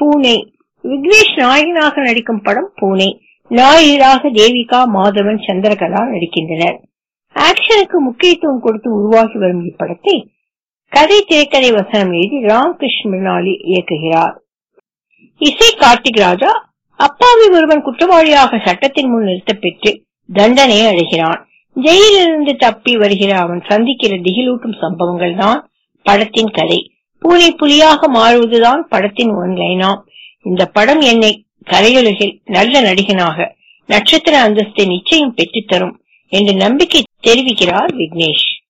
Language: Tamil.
பூனே விக்னேஷ் நாயகனாக நடிக்கும் படம் பூனே நாயகராக தேவிகா மாதவன் சந்திரகலா நடிக்கின்றனர் ஆக்ஷனுக்கு முக்கியத்துவம் கொடுத்து உருவாகி வரும் இப்படத்தை கதை திரைக்கதை வசனம் எழுதி ராம்கிருஷ்ண மிருணாலி இயக்குகிறார் இசை கார்த்திக் ராஜா அப்பாவி ஒருவன் குற்றவாளியாக சட்டத்தின் முன் நிறுத்தப் பெற்று தண்டனை அடைகிறான் ஜெயிலிலிருந்து தப்பி வருகிற அவன் சந்திக்கிற திகிலூட்டும் சம்பவங்கள் தான் படத்தின் கதை பூனை புலியாக மாறுவதுதான் படத்தின் ஒன்லைனாம் இந்த படம் என்னை கலையுலகில் நல்ல நடிகனாக நட்சத்திர அந்தஸ்தை நிச்சயம் பெற்றுத்தரும் என்று நம்பிக்கை தெரிவிக்கிறார் விக்னேஷ்